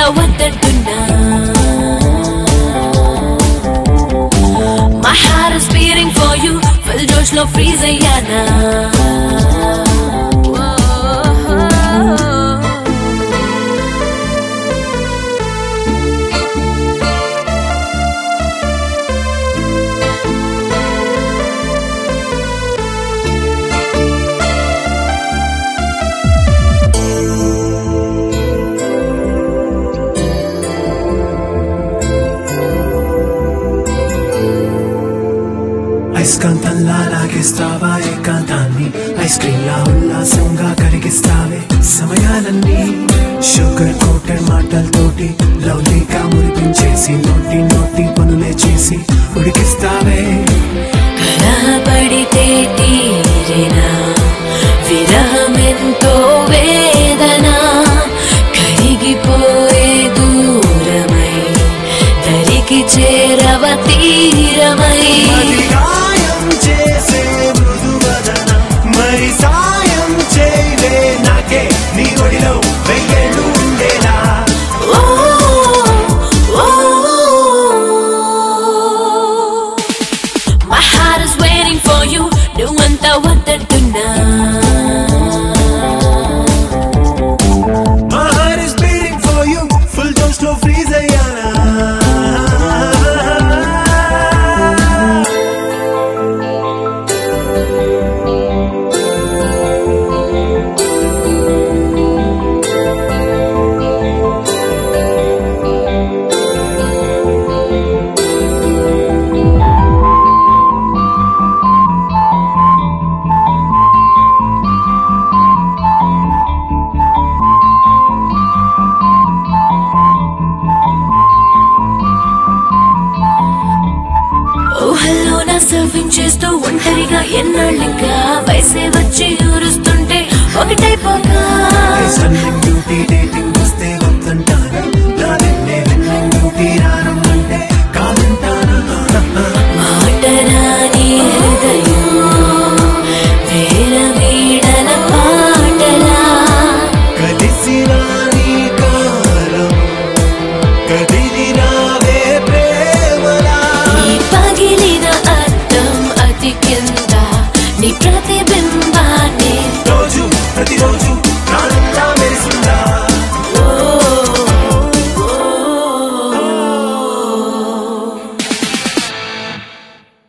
వద్దట్టున్నా My heart is beating for you full జోష్ లో freeze అయ్యానా ఐస్కాంతంలా లాగేస్తావా ఏకాంతాన్ని ఐస్ క్రీమ్ లా ఉల్లాసంగా కరిగిస్తావే సమయాలన్నీ షుగర్ కోటెడ్ మాటలతోటి లవ్లీగా మురిపించేసి నోటి నోటి పనులే చేసి ఉడికిస్తావే కలబడితే తీరేనా విరహమెంతో వేదన కరిగిపోయే దూరమై దరికి చేరవ తీరమై అది గాయం చేసే మృదువదన మరి సాయం చేయవే నాకే నీ ఒడిలో వెయ్యేళ్ళు ఉండేలా ఓ, ఓ, My heart is waiting for you నువ్వంతా వద్దట్టున్నా My heart is beating for you full dose లో freeze అయ్యానా ఊహల్లో నా సర్ఫింగ్ చేస్తూ ఒంటరిగా ఎన్నాళ్ళింకా వయసే వచ్చి ఊరుస్తుంటే ఒకటైపోగా Sunning beauty, day